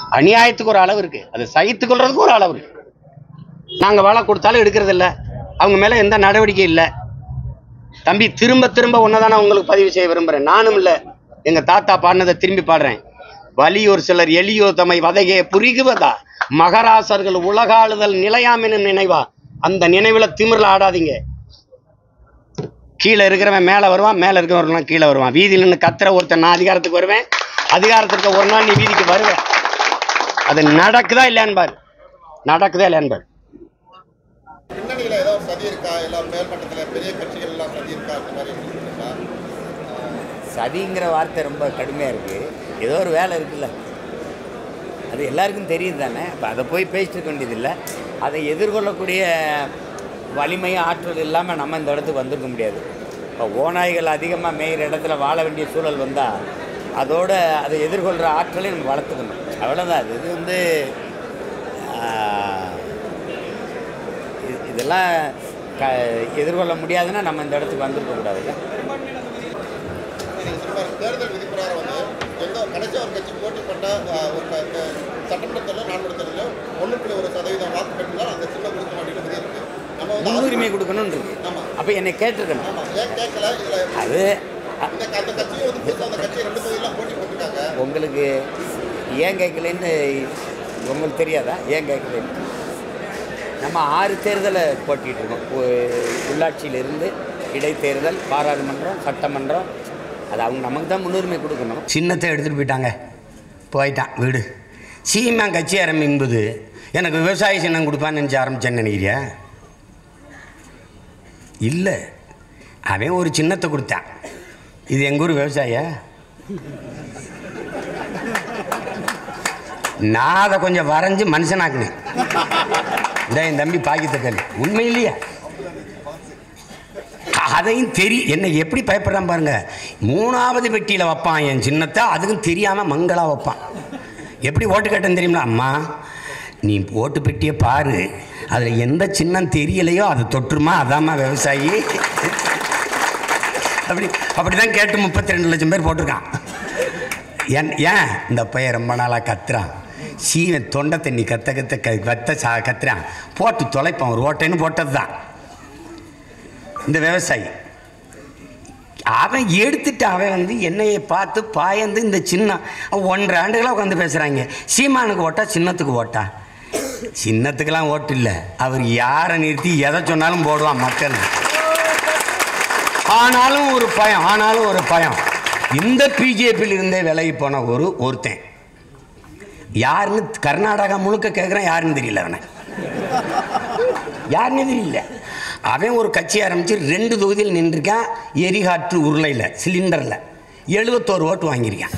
அநியாயத்துக்கு ஒரு அளவு இருக்கு அது சகித்துக் கொள்றதுக்கு ஒரு அளவு இருக்கு நாங்க வேலை கொடுத்தாலும் எடுக்கிறது இல்ல அவங்க மேல எந்த நடவடிக்கை இல்லை தம்பி திரும்ப திரும்ப ஒன்னதான உங்களுக்கு பதிவு செய்ய விரும்புறேன் நானும் இல்ல எங்க தாத்தா பாடினதை திரும்பி பாடுறேன் வலியோர் சிலர் எளியோ தம்மை வதைகே புரிகுவதா மகராசர்கள் உலகாளுதல் நிலையாமெனும் நினைவா அந்த நினைவுல திமிர்ல ஆடாதீங்க கீழே இருக்கிறவன் மேலே வருவான் மேலே இருக்கிறவன் கீழே வருவான் வீதியில் நின்று கத்துற ஒருத்தன் நான் அதிகாரத்துக்கு வருவேன் அதிகாரத்திற்கு ஒரு நாள் நீ வீதிக்கு வருவேன் அது நடக்குதா இல்லையான்னு பாரு நடக்குதா இல்லையான்னு பாரு பின்னணியில ஏதோ ஒரு சதி இருக்கா எல்லாம் மேல்மட்டத்துல பெரிய கட்சிகள் எல்லாம் சதி இருக்கா அந்த மாதிரி இருக்குங்களா சதிங்கிற வார்த்தை ரொம்ப கடுமையாக இருக்குது ஏதோ ஒரு வேலை இருக்குல்ல அது எல்லாருக்கும் தெரியும் தானே இப்போ அதை போய் பேசிட்டு இருக்க வேண்டியதில்லை அதை எதிர்கொள்ளக்கூடிய வலிமையும் ஆற்றல் இல்லாமல் நம்ம இந்த இடத்துக்கு வந்திருக்க முடியாது இப்போ ஓநாய்கள் அதிகமாக மேயிற இடத்துல வாழ வேண்டிய சூழல் வந்தால் அதோட அதை எதிர்கொள்கிற ஆற்றலை நம்ம வளர்த்துக்கணும் அவ்வளோதான் அது இது வந்து ஆஹ், இது- இதெல்லாம் க எதிர்கொள்ள முடியாதுன்னா நம்ம இந்த இடத்துக்கு வந்திருக்க கூடாதுல்ல நீங்க சொல்ற தேர்தல் விதிப்பிரகாரம் வந்து எந்த கடைசி ஒரு கட்சி போட்டி பண்ண அஹ், ஒரு க- க- சட்டமன்ற தேர்தல் நான்கு தேர்தலில் ஒன்று புள்ளி ஒரு சதவீதம் வாக்கு பெற்றால் அந்த சின்ன கொடுக்க மாட்டேன்னு விதி இருக்கு நம்ம வந்து முன்னுரிமை கொடுக்கணும்னு இருக்கு ஆமா. அப்போ என்னை கேட்டிருக்கணும் ஆமா ஏன் கேட்கல இதுல அது அ- இந்த அந்த கட்சியும் வந்து புதுசா அந்த கட்சி ரெண்டு தொகுதியெல்லாம் போட்டி போட்டிருக்காங்க உங்களுக்கு ஏன் கேட்கலன்னு உங்களுக்கு தெரியாதா ஏன் கேட்கலன்னு நம்ம ஆறு தேர்தலை போட்டிட்டு இருக்கோம் உ- உள்ளாட்சியிலிருந்து இடைத்தேர்தல் பாராளுமன்றம் சட்டமன்றம் அது அவங்க நமக்கு தான் முன்னுரிமை கொடுக்கணும் சின்னத்தை எடுத்துட்டு போயிட்டாங்க போயிட்டான் வீடு சீமா கட்சி ஆரம்பிக்கும்போது எனக்கு விவசாய சின்னம் கொடுப்பான்னு நினச்சி ஆரம்பிச்சேன்னு நினைக்கிறியா இல்லை அவன் ஒரு சின்னத்தை கொடுத்தான் இது எங்கள் ஊர் விவசாய நான் அதை கொஞ்சம் வரைஞ்சி மனுஷனாக்குனேன் இந்த என் தம்பி பாக்கித்தக்கல் உண்மை இல்லையா அதையும் தெரி என்னை எப்படி பயப்படுறான் பாருங்க மூணாவது பெட்டியில் வைப்பான் என் சின்னத்தை அதுக்கும் தெரியாமல் மங்களா வைப்பான் எப்படி ஓட்டு கேட்டேன்னு தெரியுங்களா அம்மா நீ ஓட்டு பெட்டியை பாரு அதில் எந்த சின்னம் தெரியலையோ அது தொற்றுமா அதாம்மா விவசாயி அப்படி அப்படி தான் கேட்டு முப்பத்தி ரெண்டு லட்சம் பேர் போட்டிருக்கான் ஏன் ஏன் இந்த பையன் ரொம்ப நாளாக கத்துறான் சீவன் தொண்டை தண்ணி கத்த கத்த க கத்த சா கத்துறான் போட்டு தொலைப்பான் ஒரு ஓட்டைன்னு போட்டது தான் இந்த விவசாயி அவன் எடுத்துட்டு அவன் வந்து என்னையை பார்த்து பாயந்து இந்த சின்ன ஒன்றரை ஆண்டுகளாக உட்காந்து பேசுகிறாங்க சீமானுக்கு ஓட்டா சின்னத்துக்கு ஓட்டா சின்னத்துக்கெல்லாம் ஓட்டு இல்லை அவர் யாரை நிறுத்தி எதை சொன்னாலும் போடுவான் மக்கள் ஆனாலும் ஒரு பயம் ஆனாலும் ஒரு பயம் இந்த பிஜேபியில் இருந்தே விலகி போன ஒரு ஒருத்தன் யாருன்னு கர்நாடகா முழுக்க கேட்குறான் யாருன்னு தெரியல அவனை யாருன்னு தெரியல அவன் ஒரு கட்சி ஆரம்பித்து ரெண்டு தொகுதியில் நின்றுருக்கான் எரிகாற்று உருளையில் சிலிண்டரில் எழுபத்தோரு ஓட்டு வாங்கியிருக்கான்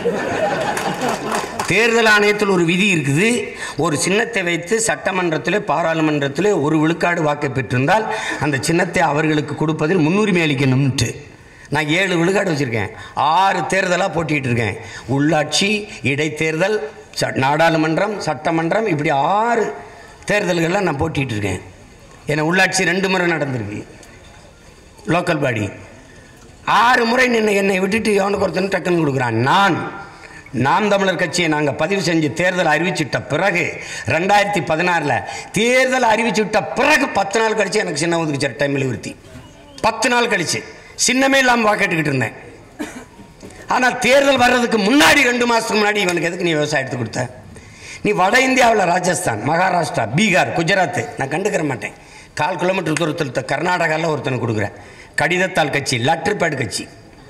தேர்தல் ஆணையத்தில் ஒரு விதி இருக்குது ஒரு சின்னத்தை வைத்து சட்டமன்றத்திலே பாராளுமன்றத்திலே ஒரு விழுக்காடு வாக்கை பெற்றிருந்தால் அந்த சின்னத்தை அவர்களுக்கு கொடுப்பதில் முன்னுரிமை அளிக்கணும்ட்டு நான் ஏழு விழுக்காடு வச்சுருக்கேன் ஆறு தேர்தலாக போட்டிகிட்டு இருக்கேன் உள்ளாட்சி இடைத்தேர்தல் ச நாடாளுமன்றம் சட்டமன்றம் இப்படி ஆறு தேர்தல்களில் நான் போட்டிகிட்டு இருக்கேன் ஏன்னா உள்ளாட்சி ரெண்டு முறை நடந்திருக்கு லோக்கல் பாடி ஆறு முறை நின்று என்னை விட்டுட்டு எவனுக்கு ஒருத்தன் டக்குன்னு கொடுக்குறான் நான் நாம் தமிழர் கட்சியை நாங்கள் பதிவு செஞ்சு தேர்தல் அறிவிச்சிட்ட பிறகு ரெண்டாயிரத்தி பதினாறில் தேர்தல் அறிவிச்சுட்ட பிறகு பத்து நாள் கழிச்சு எனக்கு சின்ன ஒதுக்குச்சார் டைம் விருத்தி பத்து நாள் கழிச்சு சின்னமே இல்லாமல் வாக்கெட்டுக்கிட்டு இருந்தேன் ஆனால் தேர்தல் வர்றதுக்கு முன்னாடி ரெண்டு மாதத்துக்கு முன்னாடி இவனுக்கு எதுக்கு நீ விவசாயத்துக்கு கொடுத்த நீ வட இந்தியாவில் ராஜஸ்தான் மகாராஷ்டிரா பீகார் குஜராத் நான் கண்டுக்கிற மாட்டேன் கால் கிலோமீட்டர் தூரத்தில் கர்நாடகாவில் ஒருத்தனுக்கு கொடுக்குறேன் கடிதத்தாள் கட்சி லெட்டர் பேட் கட்சி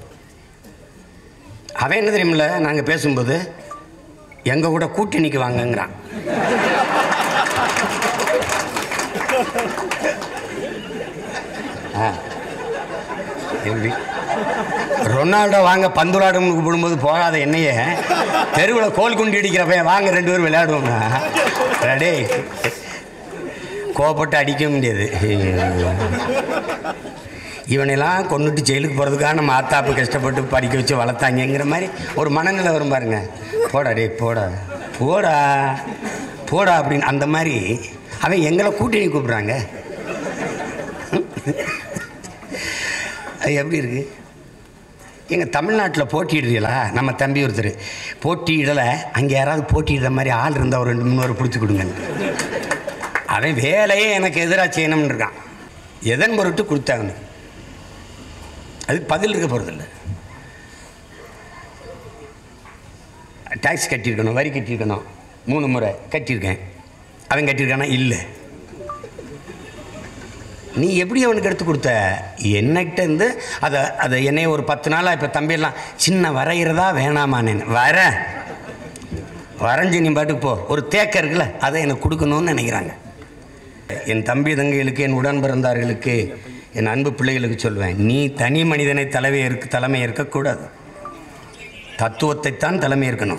அவன் என்ன தெரியுமில்ல நாங்கள் பேசும்போது எங்கள் கூட கூட்டணிக்கு வாங்கங்கிறான் ஆ எப்படி ரொனால்டோ வாங்க பந்து விளையாடும் கூப்பிடும்போது போகாத என்னைய தெருவில் கோல் குண்டி அடிக்கிறப்ப வாங்க ரெண்டு பேரும் விளையாடுவோங்க ரெடே கோவப்பட்டு அடிக்க முடியாது இவனெல்லாம் கொண்டுட்டு ஜெயிலுக்கு போகிறதுக்காக நம்ம ஆத்தாப்பு கஷ்டப்பட்டு படிக்க வச்சு வளர்த்தாங்கங்கிற மாதிரி ஒரு மனநிலை வரும் பாருங்க போடா டே போடா போடா போடா அப்படின்னு அந்த மாதிரி அவன் எங்களை கூட்டணி கூப்பிட்றாங்க அது எப்படி இருக்கு எங்கள் தமிழ்நாட்டில் போட்டியிடுறீங்களா நம்ம தம்பி ஒருத்தர் போட்டியிடலை அங்கே யாராவது போட்டியிடுற மாதிரி ஆள் இருந்தால் ஒரு ரெண்டு மூணு பேர் பிடிச்சி கொடுங்க அவன் வேலையே எனக்கு எதிராக செய்யணும்னு இருக்கான் எதன் பொருட்டு கொடுத்தாங்க அதுக்கு பதில் இருக்க போகிறதில்ல டேக்ஸ் கட்டியிருக்கணும் வரி கட்டியிருக்கணும் மூணு முறை கட்டியிருக்கேன் அவன் கட்டியிருக்கானா இல்லை நீ எப்படி அவனுக்கு எடுத்து கொடுத்த என்னகிட்ட இருந்து அதை அதை என்னைய ஒரு பத்து நாளாக இப்போ தம்பியெல்லாம் சின்ன வரைகிறதா வேணாமான்னு வர வரைஞ்சி நீ பாட்டுக்கு போ ஒரு தேக்க இருக்குல்ல அதை எனக்கு கொடுக்கணும்னு நினைக்கிறாங்க என் தம்பி தங்கைகளுக்கு என் உடன் பிறந்தார்களுக்கு என் அன்பு பிள்ளைகளுக்கு சொல்வேன் நீ தனி மனிதனை தலைமை இருக்க தலைமை இருக்கக்கூடாது தத்துவத்தைத்தான் தலைமை இருக்கணும்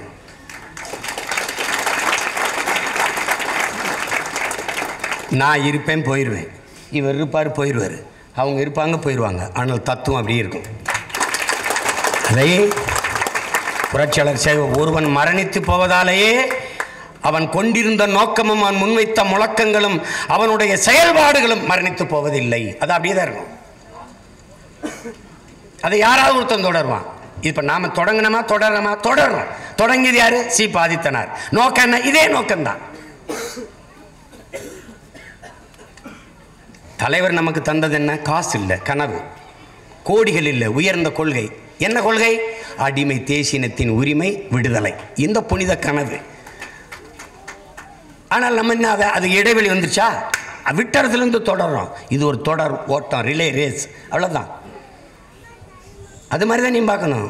நான் இருப்பேன் போயிடுவேன் இவர் இருப்பார் போயிடுவார் அவங்க இருப்பாங்க போயிடுவாங்க ஆனால் தத்துவம் அப்படியே இருக்கும் அதை புரட்சியாளர் சேவ ஒருவன் மரணித்து போவதாலேயே அவன் கொண்டிருந்த நோக்கமும் அவன் முன்வைத்த முழக்கங்களும் அவனுடைய செயல்பாடுகளும் மரணித்து போவதில்லை அது அப்படியே தான் இருக்கும் அதை யாராவது ஒருத்தன் தொடருவான் இப்போ நாம தொடங்கினோமா தொடரமா தொடரும் தொடங்கியது யாரு சி பாதித்தனார் நோக்கம் என்ன இதே நோக்கம்தான் தலைவர் நமக்கு தந்தது என்ன காசு இல்லை கனவு கோடிகள் இல்லை உயர்ந்த கொள்கை என்ன கொள்கை அடிமை தேசினத்தின் உரிமை விடுதலை இந்த புனித கனவு ஆனால் நம்ம என்ன அதை அது இடைவெளி வந்துருச்சா விட்டுறதுலேருந்து தொடர்றோம் இது ஒரு தொடர் ஓட்டம் ரிலே ரேஸ் அவ்வளோதான் அது மாதிரி தான் நீ பார்க்கணும்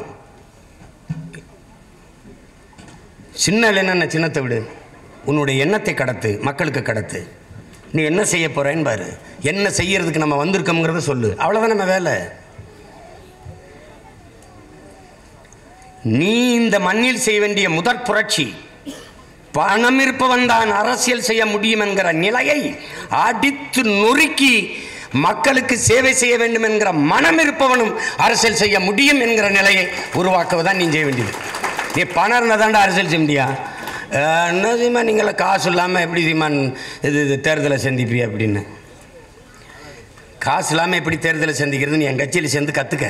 சின்ன என்ன சின்னத்தை விடு உன்னுடைய எண்ணத்தை கடத்து மக்களுக்கு கடத்து நீ என்ன செய்ய போறேன்னு பாரு என்ன செய்யறதுக்கு நம்ம வந்திருக்கோங்கிறத சொல்லு அவ்வளோதான் நம்ம வேலை நீ இந்த மண்ணில் செய்ய வேண்டிய முதற் புரட்சி பணம் இருப்பவன் தான் அரசியல் செய்ய முடியும் என்கிற நிலையை அடித்து நொறுக்கி மக்களுக்கு சேவை செய்ய வேண்டும் என்கிற மனம் இருப்பவனும் அரசியல் செய்ய முடியும் என்கிற நிலையை உருவாக்குவதான் நீ செய்ய வேண்டியது நீ பணம் இருந்தால் தாண்டா அரசியல் செய்ய முடியா அஹ், என்ன செய்யுமா நீங்கள காசு இல்லாமல் எப்படி செய்யுமா இது இது தேர்தலை சந்திப்பி அப்படின்னு காசு இல்லாமல் எப்படி தேர்தலை சந்திக்கிறது நீ என் கட்சியில் சேர்ந்து கற்றுக்க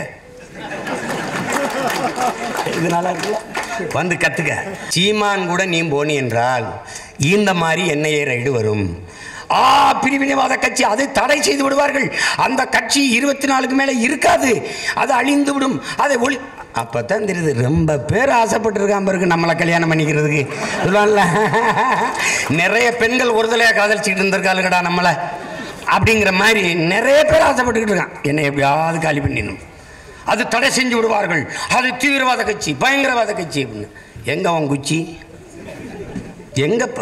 இது நல்லா இருக்குல்ல வந்து கத்துக்க சீமான் கூட நீ போனி என்றால் இந்த மாதிரி என்ஐஏ ரைடு வரும் ஆ பிரிவினைவாத கட்சி அதை தடை செய்து விடுவார்கள் அந்த கட்சி இருபத்தி நாலுக்கு மேலே இருக்காது அது அழிந்து விடும் அதை ஒளி அப்பதான் தெரியுது ரொம்ப பேர் ஆசைப்பட்டிருக்கான் பிறகு நம்மளை கல்யாணம் பண்ணிக்கிறதுக்கு சொல்லுவான்ல நிறைய பெண்கள் ஒருதலையாக காதலிச்சுட்டு இருந்திருக்காளுங்கடா நம்மளை அப்படிங்கிற மாதிரி நிறைய பேர் ஆசைப்பட்டுக்கிட்டு இருக்கான் என்னை எப்படியாவது காலி பண்ணிடணும் அது தடை செஞ்சு விடுவார்கள் அது தீவிரவாத கட்சி பயங்கரவாத கட்சி அப்படின்னு எங்க அவன் குச்சி எங்கப்ப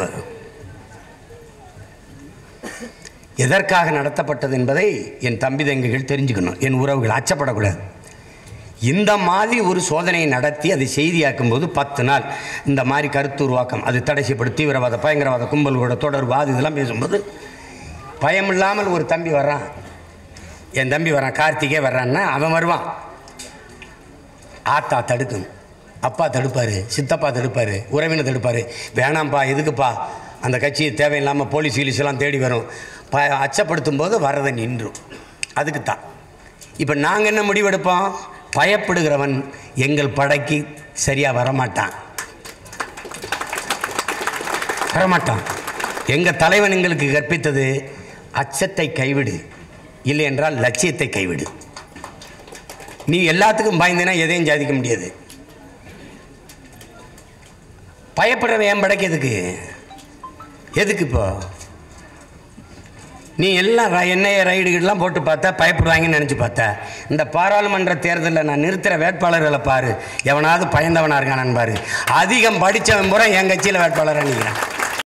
எதற்காக நடத்தப்பட்டது என்பதை என் தம்பி தங்கைகள் தெரிஞ்சுக்கணும் என் உறவுகள் அச்சப்படக்கூடாது இந்த மாதிரி ஒரு சோதனையை நடத்தி அதை செய்தியாக்கும் போது பத்து நாள் இந்த மாதிரி கருத்து உருவாக்கம் அது தடை செய்யப்படும் தீவிரவாத பயங்கரவாத கும்பல்களோட தொடர்பு அது இதெல்லாம் பேசும்போது பயம் இல்லாமல் ஒரு தம்பி வர்றான் என் தம்பி வரான் கார்த்திகே வர்றான்னா அவன் வருவான் ஆத்தா தடுக்கும் அப்பா தடுப்பார் சித்தப்பா தடுப்பார் உறவினர் தடுப்பார் வேணாம்ப்பா எதுக்குப்பா அந்த கட்சி தேவையில்லாமல் போலீஸ் கீலீஸ் எல்லாம் தேடி வரும் ப அச்சப்படுத்தும் போது வரதை நின்றும் அதுக்கு தான் இப்போ நாங்கள் என்ன முடிவெடுப்போம் பயப்படுகிறவன் எங்கள் படைக்கு சரியாக வரமாட்டான் வரமாட்டான் எங்கள் தலைவன் எங்களுக்கு கற்பித்தது அச்சத்தை கைவிடு இல்லை என்றால் லட்சியத்தை கைவிடு நீ எல்லாத்துக்கும் பயந்தினா எதையும் சாதிக்க முடியாது பயப்படுறவன் என் படைக்கு எதுக்கு எதுக்கு இப்போ நீ எல்லாம் ர- எண்ணெய் ரைடுகள்லாம் போட்டு பார்த்தா பயப்படுவாங்கன்னு நினச்சி பார்த்தா இந்த பாராளுமன்ற தேர்தலில் நான் நிறுத்துகிற வேட்பாளர்களை பாரு எவனாவது பயந்தவனா இருக்கானான்னு பாரு அதிகம் படித்தவன் பூரா என் கட்சியில் வேட்பாளராக நிற்கிறான்